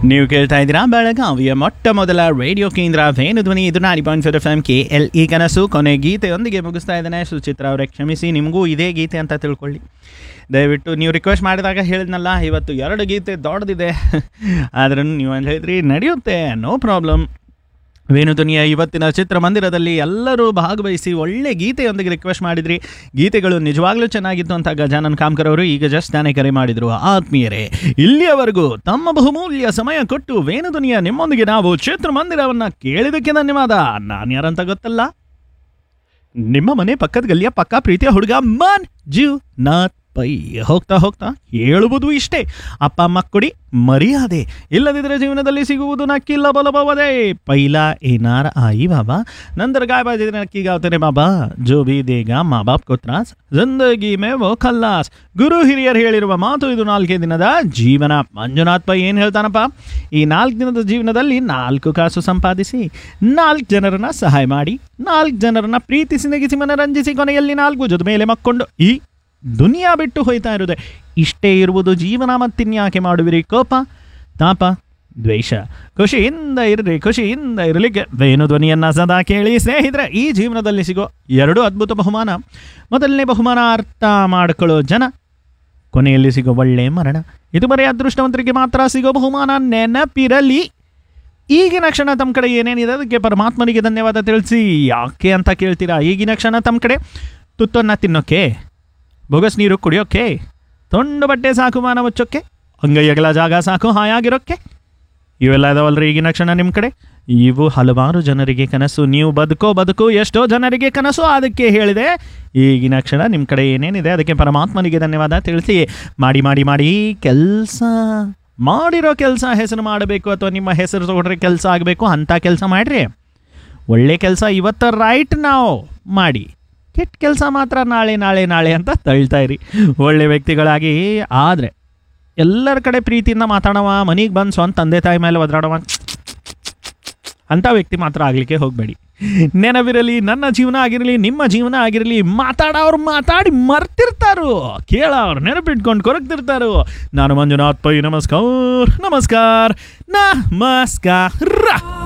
ನೀವು ಕೇಳ್ತಾ ಇದ್ದೀರಾ ಬೆಳಗಾವಿಯ ಮೊಟ್ಟ ಮೊದಲ ರೇಡಿಯೋ ಕೇಂದ್ರ ವೇಣುಧ್ವನಿ ಇದು ನಾಡಿ ಪಾಯಿಂಟ್ ಫೋರ್ ಎಫ್ ಎಂ ಕೆ ಎಲ್ ಈ ಕನಸು ಕೊನೆ ಗೀತೆಯೊಂದಿಗೆ ಮುಗಿಸ್ತಾ ಇದ್ದೇನೆ ಸುಚಿತ್ರ ಅವರೇ ಕ್ಷಮಿಸಿ ನಿಮಗೂ ಇದೇ ಗೀತೆ ಅಂತ ತಿಳ್ಕೊಳ್ಳಿ ದಯವಿಟ್ಟು ನೀವು ರಿಕ್ವೆಸ್ಟ್ ಮಾಡಿದಾಗ ಹೇಳಿದ್ನಲ್ಲ ಇವತ್ತು ಎರಡು ಗೀತೆ ದೊಡ್ಡದಿದೆ ಆದ್ರೂ ನೀವು ಅಂತ ಹೇಳಿದ್ರಿ ನಡೆಯುತ್ತೆ ನೋ ಪ್ರಾಬ್ಲಮ್ ವೇಣುಧ್ವನಿಯ ಇವತ್ತಿನ ಚಿತ್ರಮಂದಿರದಲ್ಲಿ ಎಲ್ಲರೂ ಭಾಗವಹಿಸಿ ಒಳ್ಳೆ ಗೀತೆಯೊಂದಿಗೆ ರಿಕ್ವೆಸ್ಟ್ ಮಾಡಿದ್ರಿ ಗೀತೆಗಳು ನಿಜವಾಗ್ಲೂ ಚೆನ್ನಾಗಿತ್ತು ಅಂತ ಗಜಾನನ್ ಕಾಮ್ಕರ್ ಅವರು ಈಗ ಜಸ್ಟ್ ತಾನೇ ಕರೆ ಮಾಡಿದ್ರು ಆತ್ಮೀಯರೇ ಇಲ್ಲಿಯವರೆಗೂ ತಮ್ಮ ಬಹುಮೂಲ್ಯ ಸಮಯ ಕೊಟ್ಟು ವೇಣುಧ್ವನಿಯ ನಿಮ್ಮೊಂದಿಗೆ ನಾವು ಚಿತ್ರಮಂದಿರವನ್ನ ಕೇಳಿದಕ್ಕೆ ಧನ್ಯವಾದ ನಾನು ಯಾರಂತ ಗೊತ್ತಲ್ಲ ನಿಮ್ಮ ಮನೆ ಪಕ್ಕದ ಗಲ್ಲಿಯ ಪಕ್ಕ ಪ್ರೀತಿಯ ಹುಡುಗ ಮನ್ ಜೀವ್ ನಾಥ್ ಪೈ ಹೋಗ್ತಾ ಹೋಗ್ತಾ ಹೇಳುವುದು ಇಷ್ಟೇ ಅಪ್ಪ ಅಮ್ಮ ಕೊಡಿ ಮರ್ಯಾದೆ ಇಲ್ಲದಿದ್ದರೆ ಜೀವನದಲ್ಲಿ ಸಿಗುವುದು ನಕ್ಕಿಲ್ಲ ಬಲಬವದೆ ಪೈಲ ಏನಾರ ಆಯಿ ಬಾಬಾ ನಂತರ गाय बाजे नक्की गाव तेरे बाबा जो भी देगा ಮಾ ಬಾಪ್ को ತ್ರಾಸ್ ಜಿಂದಗಿ ಮೇ ವೋ ಖಲ್ಲಾಸ್ ಗುರು ಹಿರಿಯರು ಹೇಳಿರುವ ಮಾತು ಇದು ನಾಲ್ಕೇ ದಿನದ ಜೀವನ ಮಂಜುನಾಥ್ ಪೈ ಏನು ಹೇಳ್ತಾನಪ್ಪ ಈ ನಾಲ್ಕು ದಿನದ ಜೀವನದಲ್ಲಿ ನಾಲ್ಕು ಕಾಸು ಸಂಪಾದಿಸಿ ನಾಲ್ಕು ಜನರನ್ನ ಸಹಾಯ ಮಾಡಿ ನಾಲ್ಕು ಜನರನ್ನ ಪ್ರೀತಿಸಿ ನಗಿಸಿ ಮನರಂಜಿಸಿ ಕೊನೆಯಲ್ಲಿ ನಾಲ್ಕು ಜೊತೆ ಮೇಲೆ ಮಕ್ಕೊಂಡು ಈ ದುನಿಯಾ ಬಿಟ್ಟು ಹೋಯ್ತಾ ಇರುವುದೇ ಇಷ್ಟೇ ಇರುವುದು ಜೀವನ ಮತ್ತಿನ್ಯಾಕೆ ಮಾಡುವಿರಿ ಕೋಪ ತಾಪ ದ್ವೇಷ ಖುಷಿಯಿಂದ ಇರ್ರಿ ಖುಷಿಯಿಂದ ಇರಲಿಕ್ಕೆ ವೇಣು ಧ್ವನಿಯನ್ನ ಸದಾ ಕೇಳಿ ಸ್ನೇಹಿತರೆ ಈ ಜೀವನದಲ್ಲಿ ಸಿಗೋ ಎರಡು ಅದ್ಭುತ ಬಹುಮಾನ ಮೊದಲನೇ ಬಹುಮಾನ ಅರ್ಥ ಮಾಡ್ಕೊಳ್ಳೋ ಜನ ಕೊನೆಯಲ್ಲಿ ಸಿಗೋ ಒಳ್ಳೆ ಮರಣ ಇದು ಬರೀ ಅದೃಷ್ಟವಂತರಿಗೆ ಮಾತ್ರ ಸಿಗೋ ಬಹುಮಾನ ನೆನಪಿರಲಿ ಈಗಿನ ಕ್ಷಣ ತಮ್ಮ ಕಡೆ ಏನೇನಿದೆ ಅದಕ್ಕೆ ಪರಮಾತ್ಮನಿಗೆ ಧನ್ಯವಾದ ತಿಳಿಸಿ ಯಾಕೆ ಅಂತ ಕೇಳ್ತೀರಾ ಈಗಿನ ಕ್ಷಣ ತಮ್ಮ ಕಡೆ ತುತ್ತನ್ನು ತಿನ್ನೋಕೆ ಬೊಗಸ್ ನೀರು ಕುಡಿಯೋಕೆ ತೊಂಡು ಬಟ್ಟೆ ಸಾಕು ಮಾನ ಮುಚ್ಚೋಕ್ಕೆ ಅಂಗೈಯಗಲ ಜಾಗ ಸಾಕು ಹಾಯಾಗಿರೋಕ್ಕೆ ಇವೆಲ್ಲ ಇದಾವಲ್ರಿ ಈಗಿನ ಕ್ಷಣ ನಿಮ್ಮ ಕಡೆ ಇವು ಹಲವಾರು ಜನರಿಗೆ ಕನಸು ನೀವು ಬದುಕೋ ಬದುಕು ಎಷ್ಟೋ ಜನರಿಗೆ ಕನಸು ಅದಕ್ಕೆ ಹೇಳಿದೆ ಈಗಿನ ಕ್ಷಣ ನಿಮ್ಮ ಕಡೆ ಏನೇನಿದೆ ಅದಕ್ಕೆ ಪರಮಾತ್ಮನಿಗೆ ಧನ್ಯವಾದ ತಿಳಿಸಿ ಮಾಡಿ ಮಾಡಿ ಮಾಡಿ ಕೆಲಸ ಮಾಡಿರೋ ಕೆಲಸ ಹೆಸರು ಮಾಡಬೇಕು ಅಥವಾ ನಿಮ್ಮ ಹೆಸರು ತಗೊಂಡ್ರೆ ಕೆಲಸ ಆಗಬೇಕು ಅಂಥ ಕೆಲಸ ಮಾಡಿರಿ ಒಳ್ಳೆ ಕೆಲಸ ಇವತ್ತು ರೈಟ್ ನಾವು ಮಾಡಿ ಕೆಟ್ಟ ಕೆಲಸ ಮಾತ್ರ ನಾಳೆ ನಾಳೆ ನಾಳೆ ಅಂತ ತಳ್ತಾ ಇರಿ ಒಳ್ಳೆ ವ್ಯಕ್ತಿಗಳಾಗಿ ಆದರೆ ಎಲ್ಲರ ಕಡೆ ಪ್ರೀತಿಯಿಂದ ಮಾತಾಡವ ಮನೆಗೆ ಬಂದು ಸ್ವಂತ ತಂದೆ ತಾಯಿ ಮೇಲೆ ಒದ್ರಾಡವ ಅಂಥ ವ್ಯಕ್ತಿ ಮಾತ್ರ ಆಗಲಿಕ್ಕೆ ಹೋಗಬೇಡಿ ನೆನವಿರಲಿ ನನ್ನ ಜೀವನ ಆಗಿರಲಿ ನಿಮ್ಮ ಜೀವನ ಆಗಿರಲಿ ಮಾತಾಡೋರು ಮಾತಾಡಿ ಮರ್ತಿರ್ತಾರು ಕೇಳೋರು ನೆನಪಿಟ್ಕೊಂಡು ಕೊರಗ್ತಿರ್ತಾರು ನಾನು ಮಂಜುನಾಥ್ ಪೈ ನಮಸ್ಕಾರ ನಮಸ್ಕಾರ ನಮಸ್ಕಾರ